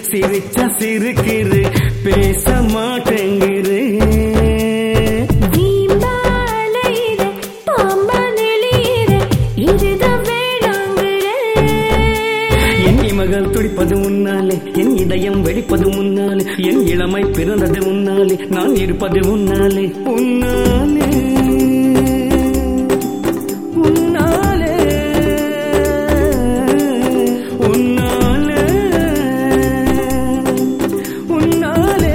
சிரிச்சா சிரிக்கிறு பேச மாட்டேங்கிறு வீம்பாலையிற, பாம்பா நெளியிற, இதுதான் வேணாங்கிற. என் இமகள் துடிப்பது முன்னாலே என் இதயம் வெடிப்பது முன்னாலே என் இளமை பிறந்தது முன்னாலே நான் இருப்பது முன்னாலே உன்னாலே உன்னாலே உன்னாலே உன்னாலே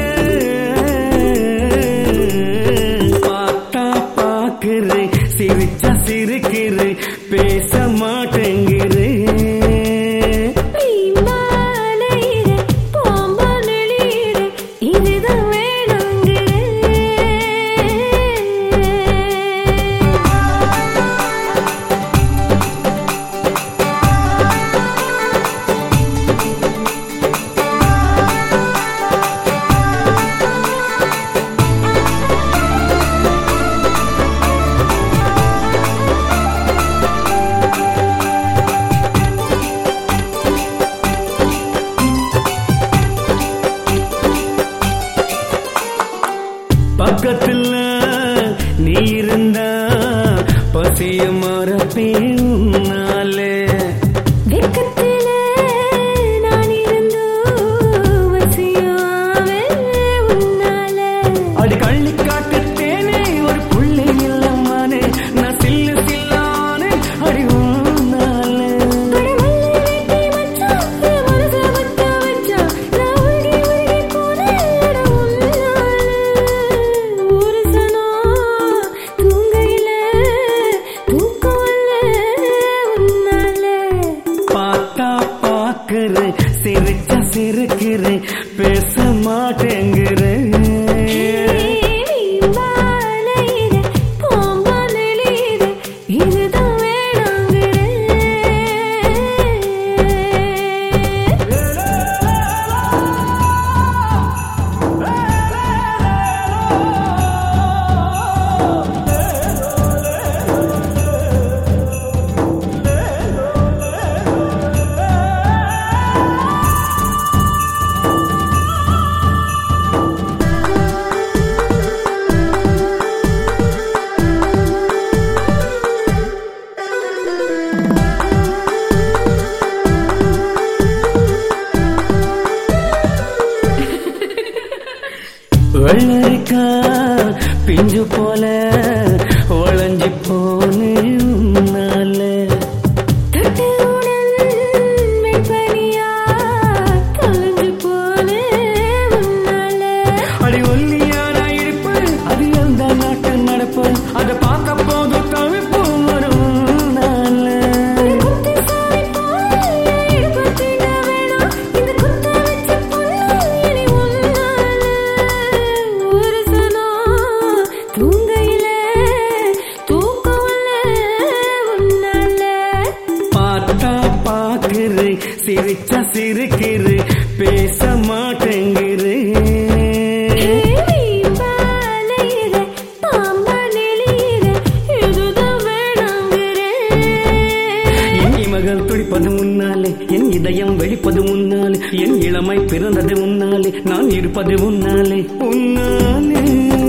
பார்த்தா பாக்குறேன் சிரிச்சா சிரிக்கிறேன் பேச மாட்டேங்கிறேன் வீம்பாலையிற, பாம்பா நெளியிற, இதுதான் வேணாங்கிற. பக்கத்துல நீ இருந்தா பசிய மறப்பேன்னாலே வெக்கத்தில நான் இருந்தோ வசியாவே உன்னால அடி கள்ளி காட்டு தேனே ஒரு புள்ளை இல்லம்மானே நான் சில்லு சில்லானே அடி உன்னாலே படமல்லி வெட்டி மச்சான் என் மனச முத்த வச்சான் நான் உருகி உருகி போனேன் உன்னால ஒரு சனம் தூங்கையில தூக்கம் வரல உன்னால பார்த்தா பாக்குறேன் சிரிச்சா சிரிக்கிறேன் பேச மாட்டேங்கிறேன் வீம்பாலையிற, பாம்பா நெளியிற, இதுதான் வேணாங்கிற. வெள்ளரிக்கா பிஞ்சு போல உழைஞ்சி போனே உன்னாலே தட்டுவுடன் மென்பனியா தொலைஞ்சு போனேன் உன்னால. அடி ஒல்லியான இருப்பு அது எந்த நாட்டு நடப்பு அதை பார்க்க போது தவிப்பு வரும் நாளே. ஒரு குத்துசாமி போல இடுப்பு தீண்ட வேணாம். இந்த குத்த வச்ச பொண்ணு இனி உன்னால. ஒரு சனம் தூங்கையில தூக்கம் வரல உன்னால. பார்த்தா பாக்குறே சிரிச்சா சிரிக்கிறே பேச மாட்டேங்கிறே வீம்பாலையிற, பாம்பா நெளியிற, இதுதான் வேணாங்கிற. என் இமகள் துடிப்பது முன்னாலே என் இதயம் வெடிப்பது முன்னாலே என் இளமை பிறந்தது முன்னாலே நான் இருப்பது முன்னாலே உன்னாலே